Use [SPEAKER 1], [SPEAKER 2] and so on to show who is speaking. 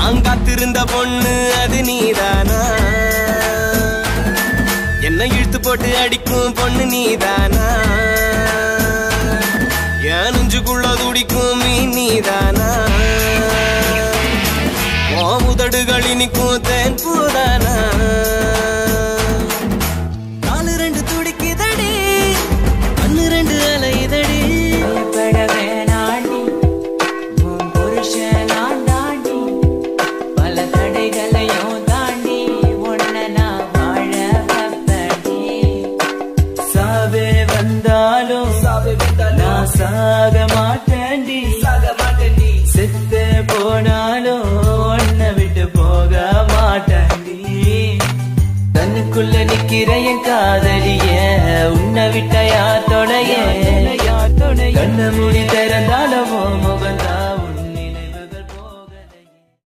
[SPEAKER 1] நான் காத்திருந்த பொண்ணு அது நீதானா என்ன இழுத்து போட்டு அடிக்கும் பொண்ணு நீதானா என் நெஞ்சுக்குள்ள துடிக்கும் மீன் நீதானா ஓ முதடுகள் இனிக்கும் தேன் பூதானா நாலு ரெண்டு துடிக்குதடி கண்ணு ரெண்டு அலையுதடி
[SPEAKER 2] பயப்பட வேணாண்டி உன் புருஷன் நான் தாண்டி பல தடைகளையும் தாண்டி உன்னை நான் வாழ வைப்பேன்டி. சாவே வந்தாலும் நான் சாக மாட்டேன்டி செத்து போனாலும் உன்னை விட்டு போக மாட்டேன்டி தன்னுக்குள்ள நிக்கிற என் காதலிய உன்னை விட்ட யார் தொடைய கண்ண மூடி திறந்தா